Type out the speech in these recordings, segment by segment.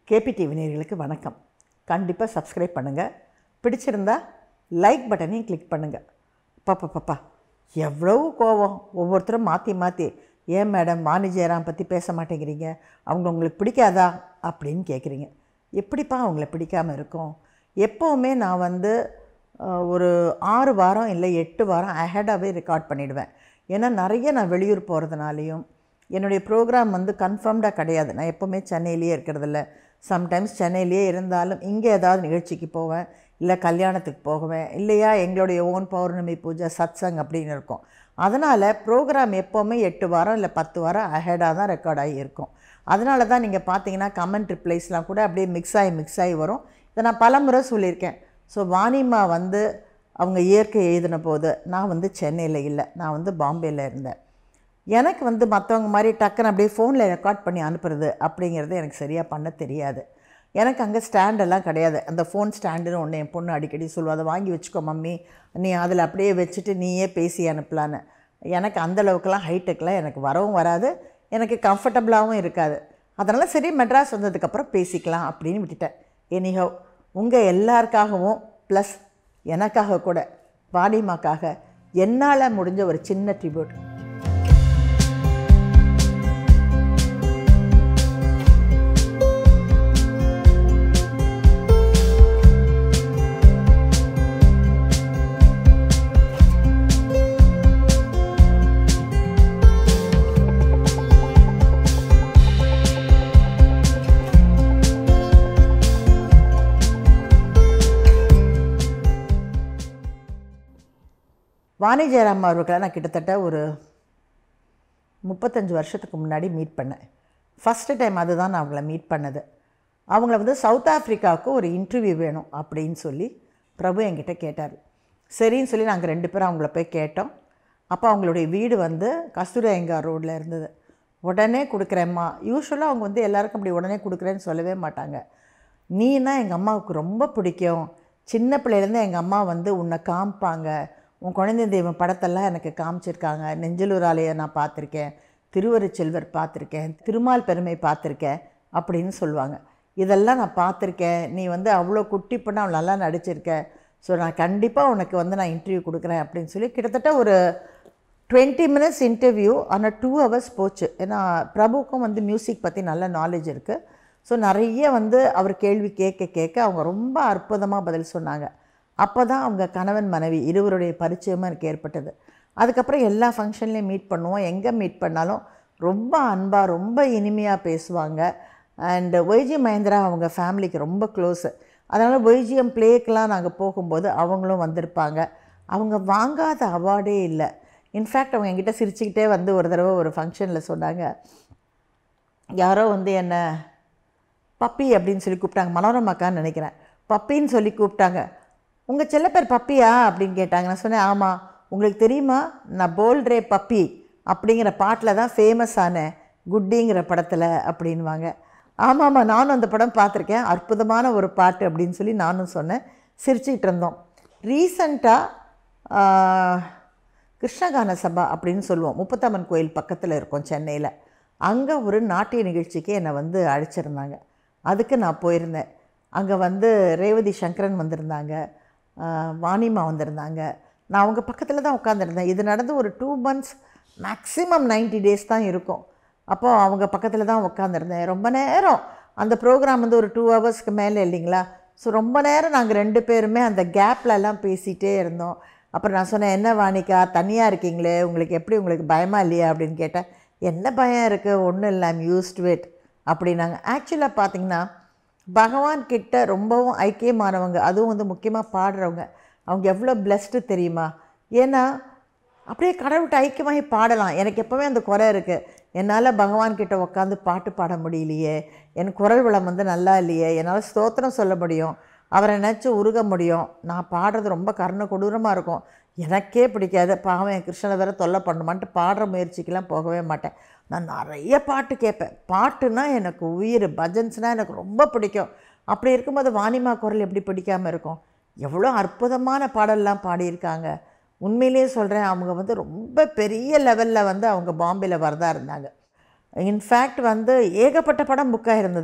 KP TV நேயர்களுக்கு வணக்கம் கண்டிப்பாக சப்ஸ்கிரைப் பண்ணுங்கள் பிடிச்சிருந்தா லைக் பட்டனையும் கிளிக் பண்ணுங்கள் பாப்பா பாப்பா எவ்வளவு கோவம் ஒவ்வொருத்தரும் மாற்றி மாற்றி ஏன் மேடம் வாணி ஜெயராம் பற்றி பேச மாட்டேங்கிறீங்க அவங்க உங்களுக்கு பிடிக்காதா அப்படின்னு கேட்குறீங்க எப்படிப்பா அவங்கள பிடிக்காமல் இருக்கும் எப்போவுமே நான் வந்து அஹ், ஒரு ஆறு வாரம் இல்லை எட்டு வாரம் அஹெடாகவே ரெக்கார்ட் பண்ணிடுவேன் ஏன்னா நிறைய நான் வெளியூர் போகிறதுனாலையும் என்னுடைய ப்ரோக்ராம் வந்து கன்ஃபார்ம்டாக கிடையாது நான் எப்போவுமே சென்னையிலேயே இருக்கிறதில்ல சம்டைம்ஸ் சென்னையிலேயே இருந்தாலும் இங்கே ஏதாவது நிகழ்ச்சிக்கு போவேன் இல்லை கல்யாணத்துக்கு போகுவேன் இல்லையா எங்களுடைய ஓன் பௌர்ணமி பூஜை சத்சங் அப்படின்னு இருக்கும் அதனால் ப்ரோக்ராம் எப்போவுமே எட்டு வாரம் இல்லை பத்து வாரம் அஹெடாக தான் ரெக்கார்ட் ஆகி இருக்கும் அதனால தான் நீங்கள் பார்த்தீங்கன்னா கமெண்ட் ரிப்ளைஸ்லாம் கூட அப்படியே மிக்ஸ் ஆகி மிக்ஸ் ஆகி வரும் இதை நான் பல முறை சொல்லியிருக்கேன் ஸோ வாணிமா வந்து அவங்க இயற்கை எழுதின போது நான் வந்து சென்னையில் இல்லை நான் வந்து பாம்பேயில் இருந்தேன் எனக்கு வந்து மற்றவங்க மாதிரி டக்குன்னு அப்படியே ஃபோனில் ரெக்கார்ட் பண்ணி அனுப்புறது அப்படிங்கிறது எனக்கு சரியாக பண்ண தெரியாது எனக்கு அங்கே ஸ்டாண்டெல்லாம் கிடையாது அந்த ஃபோன் ஸ்டாண்டுன்னு ஒன்று என் பொண்ணு அடிக்கடி சொல்லுவா அதை வாங்கி வச்சுக்கோ மம்மி நீ அதில் அப்படியே வச்சுட்டு நீயே பேசி அனுப்பலான்னு எனக்கு அந்த அளவுக்குலாம் ஹைடெக்லாம் எனக்கு வரவும் வராது எனக்கு கம்ஃபர்டபுளாகவும் இருக்காது அதனால் சரி மெட்ராஸ் வந்ததுக்கப்புறம் பேசிக்கலாம் அப்படின்னு விட்டுட்டேன் எனிஹவ் உங்கள் எல்லாருக்காகவும் ப்ளஸ் எனக்காக கூட வாணிமாக்காக என்னால் முடிஞ்ச ஒரு சின்ன ட்ரிபியூட் வாணி ஜெயராம் அவர்களை நான் கிட்டத்தட்ட ஒரு முப்பத்தஞ்சு வருஷத்துக்கு முன்னாடி மீட் பண்ணேன் ஃபஸ்ட்டு டைம் அதுதான் நான் அவங்கள மீட் பண்ணது அவங்கள வந்து சவுத் ஆஃப்ரிக்காவுக்கு ஒரு இன்டர்வியூ வேணும் அப்படின்னு சொல்லி பிரபு என்கிட்ட கேட்டார் சரின்னு சொல்லி நாங்கள் ரெண்டு பேரும் அவங்கள போய் கேட்டோம் அப்போ அவங்களுடைய வீடு வந்து கஸ்தூரி ஐயங்கார் ரோட்டில் இருந்தது உடனே கொடுக்குறேம்மா யூஸ்வலாக அவங்க வந்து எல்லாருக்கும் அப்படி உடனே கொடுக்குறேன்னு சொல்லவே மாட்டாங்க நீனா எங்கள் அம்மாவுக்கு ரொம்ப பிடிக்கும் சின்ன பிள்ளையிலேருந்து எங்கள் அம்மா வந்து உன்னை காமிப்பாங்க உன் குழந்தை தெய்வம் படத்தெல்லாம் எனக்கு காமிச்சிருக்காங்க நெஞ்சலூர் ஆலயம் நான் பார்த்துருக்கேன் திருவருச்செல்வர் பார்த்துருக்கேன் திருமால் பெருமை பார்த்துருக்கேன் அப்படின்னு சொல்லுவாங்க இதெல்லாம் நான் பார்த்துருக்கேன் நீ வந்து அவ்வளோ குட்டி பொண்ணு அவள் நல்லா நடிச்சிருக்க ஸோ நான் கண்டிப்பாக உனக்கு வந்து நான் இன்டர்வியூ கொடுக்குறேன் அப்படின்னு சொல்லி கிட்டத்தட்ட ஒரு டுவெண்ட்டி மினிட்ஸ் இன்டர்வியூ ஆனால் டூ ஹவர்ஸ் போச்சு ஏன்னா பிரபுக்கும் வந்து மியூசிக் பற்றி நல்ல நாலேஜ் இருக்குது ஸோ நிறைய வந்து அவர் கேள்வி கேட்க கேட்க அவங்க ரொம்ப அற்புதமாக பதில் சொன்னாங்க அப்போ தான் அவங்க கணவன் மனைவி இருவருடைய பரிச்சயமும் எனக்கு ஏற்பட்டது அதுக்கப்புறம் எல்லா ஃபங்க்ஷன்லேயும் மீட் பண்ணுவோம் எங்கே மீட் பண்ணாலும் ரொம்ப அன்பாக ரொம்ப இனிமையாக பேசுவாங்க அண்டு ஒய்ஜி மகேந்திரா அவங்க ஃபேமிலிக்கு ரொம்ப க்ளோஸு அதனால் ஒய்ஜிஎம் பிளேக்கெலாம் நாங்கள் போகும்போது அவங்களும் வந்திருப்பாங்க அவங்க வாங்காத அவார்டே இல்லை இன்ஃபேக்ட் அவங்க என்கிட்ட சிரிச்சுக்கிட்டே வந்து ஒரு தடவை ஒரு ஃபங்க்ஷனில் சொன்னாங்க யாரோ வந்து என்ன பப்பி அப்படின்னு சொல்லி கூப்பிட்டாங்க மனோரமாக்கான்னு நினைக்கிறேன் பப்பின்னு சொல்லி கூப்பிட்டாங்க உங்கள் செல்ல பேர் பப்பியா அப்படின்னு கேட்டாங்க நான் சொன்னேன் ஆமாம் உங்களுக்கு தெரியுமா நான் போல்ட்ரே பப்பி அப்படிங்கிற பாட்டில் தான் ஃபேமஸ் ஆனேன் குட்டிங்கிற படத்தில் அப்படின்வாங்க ஆமாம்மா நானும் அந்த படம் பார்த்துருக்கேன் அற்புதமான ஒரு பாட்டு அப்படின்னு சொல்லி நானும் சொன்னேன் சிரிச்சுக்கிட்டு இருந்தோம் ரீசண்டாக கிருஷ்ணகான சபா அப்படின்னு சொல்லுவோம் முப்பத்தம்மன் கோயில் பக்கத்தில் இருக்கும் சென்னையில் அங்கே ஒரு நாட்டிய நிகழ்ச்சிக்கு என்னை வந்து அழைச்சிருந்தாங்க அதுக்கு நான் போயிருந்தேன் அங்கே வந்து ரேவதி சங்கரன் வந்திருந்தாங்க ஆஹ் வாணிமா வந்திருந்தாங்க நான் அவங்க பக்கத்தில் தான் உட்காந்துருந்தேன் இது நடந்து ஒரு டூ மந்த்ஸ் மேக்ஸிமம் 90 டேஸ் தான் இருக்கும் அப்போது அவங்க பக்கத்தில் தான் உட்காந்துருந்தேன் ரொம்ப நேரம் அந்த ப்ரோக்ராம் வந்து ஒரு டூ ஹவர்ஸ்க்கு மேலே இல்லைங்களா ஸோ ரொம்ப நேரம் நாங்கள் ரெண்டு பேருமே அந்த கேப்லலாம் பேசிகிட்டே இருந்தோம் அப்புறம் நான் சொன்னேன் என்ன வாணிக்கா தனியாக இருக்கீங்களே உங்களுக்கு எப்படி உங்களுக்கு பயமா இல்லையா அப்படின்னு கேட்டேன் என்ன பயம் இருக்குது ஒன்றும் இல்லை ஐம் யூஸ்ட் வெட் அப்படின்னாங்க ஆக்சுவலாக பார்த்தீங்கன்னா பகவான் கிட்ட ரொம்பவும் ஐக்கியமானவங்க அதுவும் வந்து முக்கியமாக பாடுறவங்க அவங்க எவ்வளோ பிளஸ்டு தெரியுமா ஏன்னா அப்படியே கடவுள்கிட்ட ஐக்கியமாகி பாடலாம் எனக்கு எப்போவுமே அந்த குறை இருக்குது என்னால் பகவான் கிட்ட உட்காந்து பாட்டு பாட முடியலையே என் குரல் வளம் வந்து நல்லா இல்லையே என்னால் ஸ்தோத்திரம் சொல்ல முடியும் அவரை நினச்சி உருக முடியும் நான் பாடுறது ரொம்ப கருணை கொடூரமாக இருக்கும் எனக்கே பிடிக்காது பாவம் என் கிருஷ்ணனை வேற தொல்லை பண்ணுமான்ட்டு பாடுற முயற்சிக்கெல்லாம் போகவே மாட்டேன் நான் நிறைய பாட்டு கேட்பேன் பாட்டுனா எனக்கு உயிர் பஜன்ஸ்னால் எனக்கு ரொம்ப பிடிக்கும் அப்படி இருக்கும்போது வாணிமா குரல் எப்படி பிடிக்காமல் இருக்கும் எவ்வளோ அற்புதமான பாடல்லாம் பாடியிருக்காங்க உண்மையிலேயே சொல்கிறேன் அவங்க வந்து ரொம்ப பெரிய லெவலில் வந்து அவங்க பாம்பேயில் வரதா இருந்தாங்க இன்ஃபேக்ட் வந்து ஏகப்பட்ட படம் புக்காக இருந்ததாம்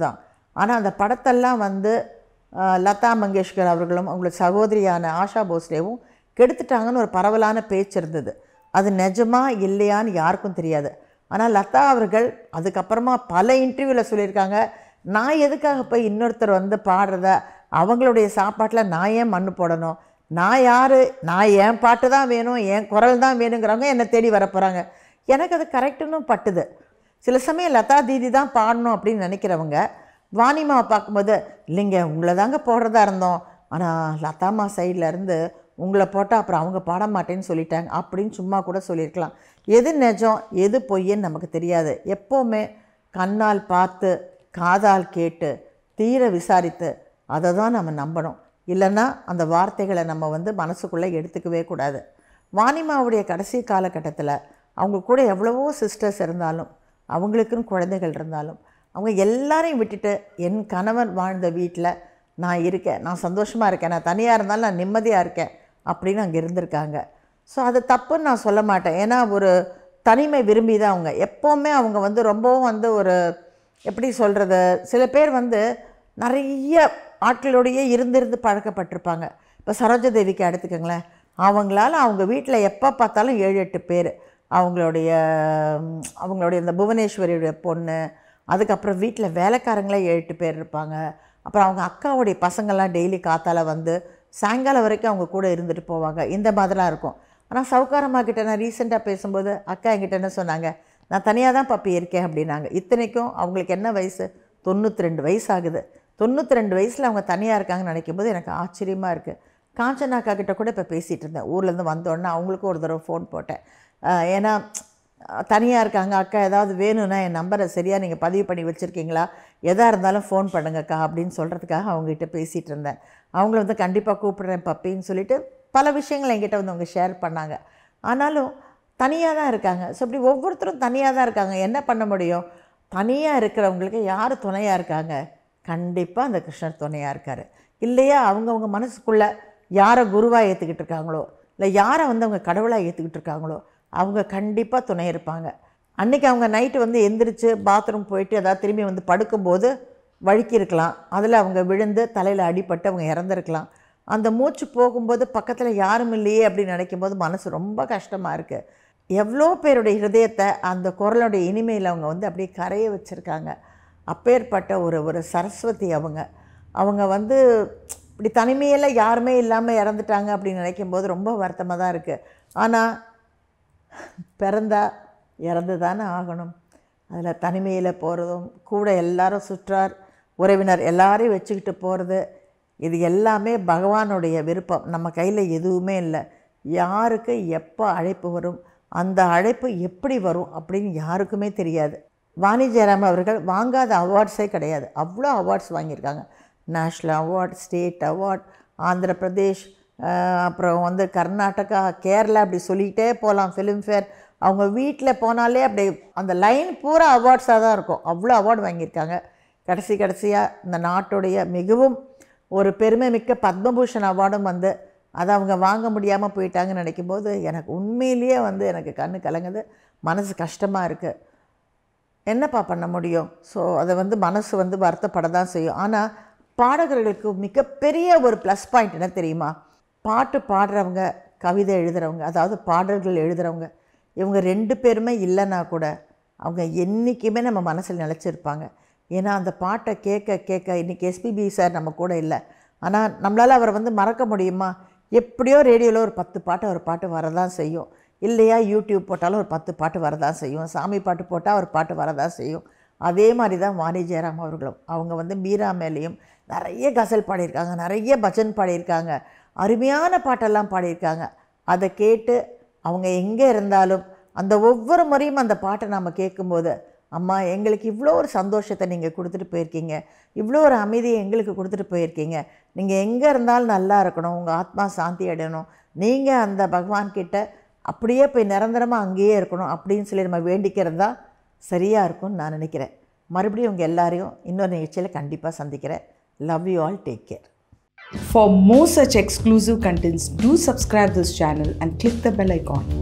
ஆனால் அந்த படத்தெல்லாம் வந்து ஆஹ், லதா மங்கேஷ்கர் அவர்களும் அவங்களோட சகோதரியான ஆஷா போஸ்லேவும் கெடுத்துட்டாங்கன்னு ஒரு பரவலான பேச்சு இருந்தது அது நிஜமா இல்லையான்னு யாருக்கும் தெரியாது ஆனால் லதா அவர்கள் அதுக்கப்புறமா பல இன்டர்வியூவில் சொல்லியிருக்காங்க நான் எதுக்காக போய் இன்னொருத்தர் வந்து பாடுறத அவங்களுடைய சாப்பாட்டில் நான் ஏன் மண்ணு போடணும் நான் யார் நான் என் பாட்டு தான் வேணும் என் குரல் தான் வேணுங்கிறவங்க என்னை தேடி வர போகிறாங்க எனக்கு அது கரெக்டுன்னு பட்டுது சில சமயம் லதா தீதி தான் பாடணும் அப்படின்னு நினைக்கிறவங்க வாணிமாவை பார்க்கும்போது இல்லைங்க உங்களை தாங்க போடுறதா இருந்தோம் ஆனால் லதாமா சைடில் இருந்து உங்களை போட்டால் அப்புறம் அவங்க பாட மாட்டேன்னு சொல்லிட்டாங்க அப்படின்னு சும்மா கூட சொல்லியிருக்கலாம் எது நிஜம் எது பொய்ன்னு நமக்கு தெரியாது எப்போவுமே கண்ணால் பார்த்து காதால் கேட்டு தீர விசாரித்து அதை தான் நம்ம நம்பணும் இல்லைன்னா அந்த வார்த்தைகளை நம்ம வந்து மனசுக்குள்ளே எடுத்துக்கவே கூடாது வாணிமாவுடைய கடைசி காலகட்டத்தில் அவங்க கூட எவ்வளவோ சிஸ்டர்ஸ் இருந்தாலும் அவங்களுக்குன்னு குழந்தைகள் இருந்தாலும் அவங்க எல்லாரையும் விட்டுட்டு என் கணவன் வாழ்ந்த வீட்டில் நான் இருக்கேன் நான் சந்தோஷமாக இருக்கேன் நான் தனியாக இருந்தாலும் நான் நிம்மதியாக இருக்கேன் அப்படின்னு அங்கே இருந்திருக்காங்க ஸோ அது தப்புன்னு நான் சொல்ல மாட்டேன் ஏன்னா ஒரு தனிமை விரும்பி தான் அவங்க எப்போவுமே அவங்க வந்து ரொம்பவும் வந்து ஒரு எப்படி சொல்கிறது சில பேர் வந்து நிறைய ஆட்களோடையே இருந்திருந்து பழக்கப்பட்டிருப்பாங்க இப்போ சரோஜா தேவிக்கு எடுத்துக்கோங்களேன் அவங்களால அவங்க வீட்டில் எப்போ பார்த்தாலும் ஏழு எட்டு பேர் அவங்களுடைய ம், அவங்களுடைய இந்த புவனேஸ்வரியுடைய பொண்ணு அதுக்கப்புறம் வீட்டில் வேலைக்காரங்களே ஏழு எட்டு பேர் இருப்பாங்க அப்புறம் அவங்க அக்காவுடைய பசங்கள்லாம் டெய்லி காத்தால வந்து சாயங்காலம் வரைக்கும் அவங்க கூட இருந்துட்டு போவாங்க இந்த மாதிரிலாம் இருக்கும் ஆனால் சவுக்காரம்மா கிட்ட நான் ரீசெண்டாக பேசும்போது அக்கா என்கிட்ட என்ன சொன்னாங்க நான் தனியாக தான் பப்பி இருக்கேன் அப்படின்னாங்க இத்தனைக்கும் அவங்களுக்கு என்ன வயசு தொண்ணூற்றி ரெண்டு வயசு ஆகுது தொண்ணூற்றி ரெண்டு வயசில் அவங்க தனியாக இருக்காங்கன்னு நினைக்கும் போது எனக்கு ஆச்சரியமாக இருக்குது காஞ்சனா அக்கா கிட்ட கூட இப்போ பேசிகிட்டு இருந்தேன் ஊர்லேருந்து வந்தோடனே அவங்களுக்கும் ஒரு தடவை ஃபோன் போட்டேன் ஆஹ் ஏன்னா தனியாக இருக்காங்க அக்கா ஏதாவது வேணும்னா என் நம்பரை சரியாக நீங்கள் பதிவு பண்ணி வச்சுருக்கீங்களா எதாக இருந்தாலும் ஃபோன் பண்ணுங்கக்கா அப்படின்னு சொல்கிறதுக்காக அவங்ககிட்ட பேசிகிட்டு இருந்தேன் அவங்கள வந்து கண்டிப்பாக கூப்பிடுறேன் பப்பின்னு சொல்லிட்டு பல விஷயங்கள் என்கிட்ட வந்து அவங்க ஷேர் பண்ணாங்க ஆனாலும் தனியாக தான் இருக்காங்க ஸோ இப்படி ஒவ்வொருத்தரும் தனியாக தான் இருக்காங்க என்ன பண்ண முடியும் தனியாக இருக்கிறவங்களுக்கு யார் துணையாக இருக்காங்க கண்டிப்பாக அந்த கிருஷ்ணர் துணையாக இருக்கார் இல்லையா அவங்கவுங்க மனசுக்குள்ளே யாரை குருவாக ஏற்றுக்கிட்டு இருக்காங்களோ இல்லை யாரை வந்து அவங்க கடவுளாக ஏற்றுக்கிட்டு இருக்காங்களோ அவங்க கண்டிப்பாக துணை இருப்பாங்க அன்றைக்கி அவங்க நைட்டு வந்து எந்திரிச்சு பாத்ரூம் போயிட்டு ஏதாவது திரும்பி வந்து படுக்கும்போது வழுக்கி இருக்கலாம் அதில் அவங்க விழுந்து தலையில் அடிபட்டு அவங்க இறந்துருக்கலாம் அந்த மூச்சு போகும்போது பக்கத்தில் யாரும் இல்லையே அப்படின்னு நினைக்கும்போது மனசு ரொம்ப கஷ்டமாக இருக்குது எவ்வளோ பேருடைய ஹிருதயத்தை அந்த குரலுடைய இனிமையில் அவங்க வந்து அப்படியே கரைய வச்சுருக்காங்க அப்பேற்பட்ட ஒரு ஒரு சரஸ்வதி அவங்க அவங்க வந்து இப்படி தனிமையில் யாருமே இல்லாமல் இறந்துட்டாங்க அப்படின்னு நினைக்கும்போது ரொம்ப வருத்தமாக தான் இருக்குது ஆனால் பிறந்தா இறந்து தானே ஆகணும் அதில் தனிமையில் போகிறதும் கூட எல்லாரும் சுற்றார் உறவினர் எல்லாரையும் வச்சுக்கிட்டு போகிறது இது எல்லாமே பகவானுடைய விருப்பம் நம்ம கையில் எதுவுமே இல்லை யாருக்கு எப்போ அழைப்பு வரும் அந்த அழைப்பு எப்படி வரும் அப்படின்னு யாருக்குமே தெரியாது வாணி ஜெயராம் அவர்கள் வாங்காத அவார்ட்ஸே கிடையாது அவ்வளோ அவார்ட்ஸ் வாங்கியிருக்காங்க national award state award Andhra Pradesh அஹ், அப்புறம் வந்து கர்நாடகா கேரளா அப்படி சொல்லிக்கிட்டே போகலாம் ஃபிலிம்ஃபேர் அவங்க வீட்டில் போனாலே அப்படி அந்த லைன் பூரா அவார்ட்ஸாக தான் இருக்கும் அவ்வளோ அவார்டு வாங்கியிருக்காங்க கடைசி கடைசியாக இந்த நாட்டுடைய மிகவும் ஒரு பெருமை மிக்க பத்மபூஷன் அவார்டும் வந்து அதை அவங்க வாங்க முடியாமல் போயிட்டாங்கன்னு நினைக்கும்போது எனக்கு உண்மையிலேயே வந்து எனக்கு கண்ணு கலங்குது மனசு கஷ்டமாக இருக்குது என்னப்பா பண்ண முடியும் ஸோ அதை வந்து மனசு வந்து வருத்தப்பட தான் செய்யும் ஆனால் பாடகர்களுக்கு மிகப்பெரிய ஒரு ப்ளஸ் பாயிண்ட் என்ன தெரியுமா பாட்டு பாடுறவங்க கவிதை எழுதுகிறவங்க அதாவது பாடல்கள் எழுதுகிறவங்க இவங்க ரெண்டு பேருமே இல்லைன்னா கூட அவங்க என்றைக்குமே நம்ம மனசில் நிலச்சிருப்பாங்க ஏன்னா அந்த பாட்டை கேட்க கேட்க இன்றைக்கி எஸ்பிபி சார் நம்ம கூட இல்லை ஆனால் நம்மளால் அவரை வந்து மறக்க முடியுமா எப்படியோ ரேடியோவில் ஒரு பத்து பாட்டு ஒரு பாட்டு வரதான் செய்யும் இல்லையா யூடியூப் போட்டாலும் ஒரு பத்து பாட்டு வரதான் செய்யும் சாமி பாட்டு போட்டால் ஒரு பாட்டு வரதான் செய்யும் அதே மாதிரி தான் வாணி ஜெயராம் அவர்களும் அவங்க வந்து மீரா மேலேயும் நிறைய கசல் பாடியிருக்காங்க நிறைய பஜன் பாடியிருக்காங்க அருமையான பாட்டெல்லாம் பாடியிருக்காங்க அதை கேட்டு அவங்க எங்கே இருந்தாலும் அந்த ஒவ்வொரு முறையும் அந்த பாட்டை நாம் கேட்கும்போது அம்மா எங்களுக்கு இவ்வளோ ஒரு சந்தோஷத்தை நீங்கள் கொடுத்துட்டு போயிருக்கீங்க இவ்வளோ ஒரு அமைதியை எங்களுக்கு கொடுத்துட்டு போயிருக்கீங்க நீங்கள் எங்கே இருந்தாலும் நல்லா இருக்கணும் உங்கள் ஆத்மா சாந்தி அடையணும் நீங்கள் அந்த பகவான் கிட்ட அப்படியே போய் நிரந்தரமாக அங்கேயே இருக்கணும் அப்படின்னு சொல்லி நம்ம வேண்டிக்கிறது தான் சரியாக இருக்கும்னு நான் நினைக்கிறேன் மறுபடியும் உங்கள் எல்லாரையும் இன்னொரு நிகழ்ச்சியில் கண்டிப்பாக சந்திக்கிறேன் love you all take care For more such exclusive contents, do subscribe this channel and click the bell icon.